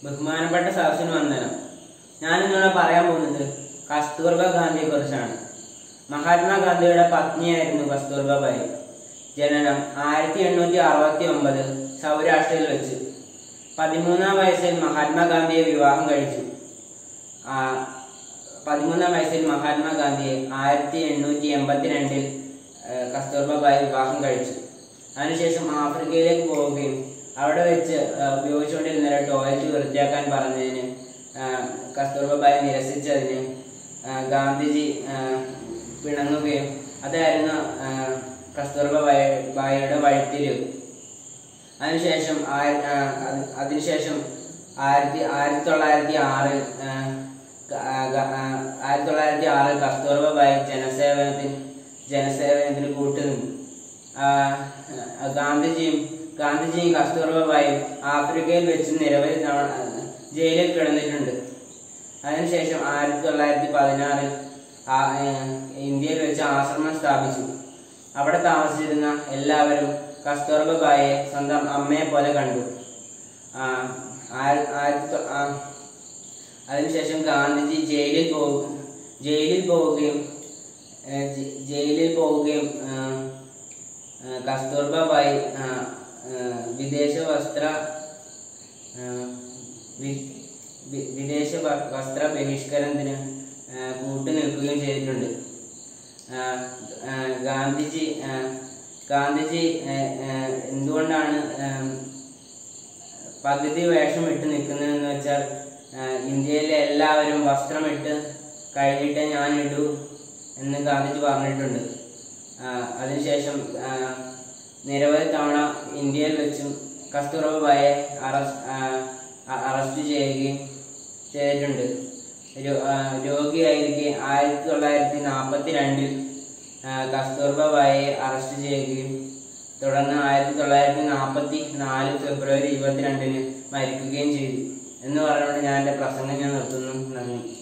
ബഹുമാനപ്പെട്ട സദസ്സിന് വന്ദനം ഞാൻ ഇന്നിവിടെ പറയാൻ പോകുന്നത് കസ്തൂർബ ഗാന്ധിയെ കുറിച്ചാണ് മഹാത്മാഗാന്ധിയുടെ പത്നിയായിരുന്നു കസ്തൂർബ ബായി ജനനം ആയിരത്തി എണ്ണൂറ്റി അറുപത്തി ഒമ്പത് സൗരാഷ്ട്രയിൽ വെച്ച് പതിമൂന്നാം വയസ്സിൽ മഹാത്മാഗാന്ധിയെ വിവാഹം കഴിച്ചു ആ, പതിമൂന്നാം വയസ്സിൽ മഹാത്മാഗാന്ധിയെ ആയിരത്തി എണ്ണൂറ്റി എൺപത്തിരണ്ടിൽ കസ്തൂർബ ബായി വിവാഹം കഴിച്ചു അതിനുശേഷം ആഫ്രിക്കയിലേക്ക് പോവുകയും അവിടെ വെച്ച് ആ, ഉപയോഗിച്ചുകൊണ്ടിരുന്ന ഒരു ടോയ്ലറ്റ് വൃത്തിയാക്കാൻ പറഞ്ഞതിന് ആ, കസ്തൂർബ ബായി നിരസിച്ചതിന് ആ, ഗാന്ധിജി ആ, പിണങ്ങുകയും അതായിരുന്നു ആ, കസ്തൂർബ ബായി ബായിയുടെ വഴിത്തിരിവ് അതിനുശേഷം ആയിര- ആ, അത് അതിനുശേഷം ആയിരത്തി ആയിരത്തി തൊള്ളായിരത്തി ആറിൽ ആ, ഗ- ആ, ഗ- ആ, ആയിരത്തി തൊള്ളായിരത്തി ആറിൽ കസ്തൂർബ ബായി ജനസേവനത്തിന് ജനസേവനത്തിന് കൂട്ടുനിന്നു ആ, ആ, ഗാന്ധിജിയും ഗാന്ധിജിയും കസ്തൂർബ ബായും ആഫ്രിക്കയിൽ വെച്ച് നിരവധി തവണ ആ, ജയിലിൽ കിടന്നിട്ടുണ്ട് അതിനുശേഷം ആയിരത്തി തൊള്ളായിരത്തി പതിനാറിൽ ആ- ഏ, ഇന്ത്യയിൽ വെച്ച് ആശ്രമം സ്ഥാപിച്ചു അവിടെ താമസിച്ചിരുന്ന എല്ലാവരും കസ്തൂർബ ബായെ സ്വന്തം അമ്മയെ പോലെ കണ്ടു ആ, ആയിര- ആയിരത്തി തൊ- ആ, അതിനുശേഷം ഗാന്ധിജി ജയിലിൽ പോകും ജയിലിൽ പോവുകയും ഏ, ജ- ജയിലിൽ പോവുകയും ആ, ആ, കസ്തൂർബ ബായി ആ, ആ, വിദേശ വസ്ത്ര ആ, വി- വി- വിദേശ വ- വസ്ത്ര ബഹിഷ്കരണത്തിന് ആ, കൂട്ടുനിൽക്കുകയും ചെയ്തിട്ടുണ്ട് ആ, ആ, ഗാന്ധിജി ആ, ഗാന്ധിജി ആ, ആ, എന്തുകൊണ്ടാണ് ആ, പകുതി വേഷം ഇട്ട് നിൽക്കുന്നതെന്ന് വെച്ചാൽ ആ, ഇന്ത്യയിലെ എല്ലാവരും വസ്ത്രമിട്ട് കഴിഞ്ഞിട്ടേ ഞാൻ ഇടൂ എന്ന് ഗാന്ധിജി പറഞ്ഞിട്ടുണ്ട് ആ, അതിനുശേഷം ആ, നിരവധി തവണ ഇന്ത്യയിൽ വെച്ചും കസ്തൂർബ ബായെ അറസ്റ്റ് അറസ്റ്റ് ചെയ്യുകയും ചെയ്തിട്ടുണ്ട് രോ- ആ, രോഗിയായിരിക്കെ ആയിരത്തി തൊള്ളായിരത്തി നാൽപ്പത്തി രണ്ടിൽ കസ്തൂർബ ബായെ അറസ്റ്റ് ചെയ്യുകയും തുടർന്ന് ആയിരത്തി തൊള്ളായിരത്തി നാൽപ്പത്തി നാല് ഫെബ്രുവരി ഇരുപത്തിരണ്ടിന് മരിക്കുകയും ചെയ്തു എന്ന് പറഞ്ഞുകൊണ്ട് ഞാൻ എൻ്റെ പ്രസംഗം ഞാൻ നിർത്തുന്നു നന്ദി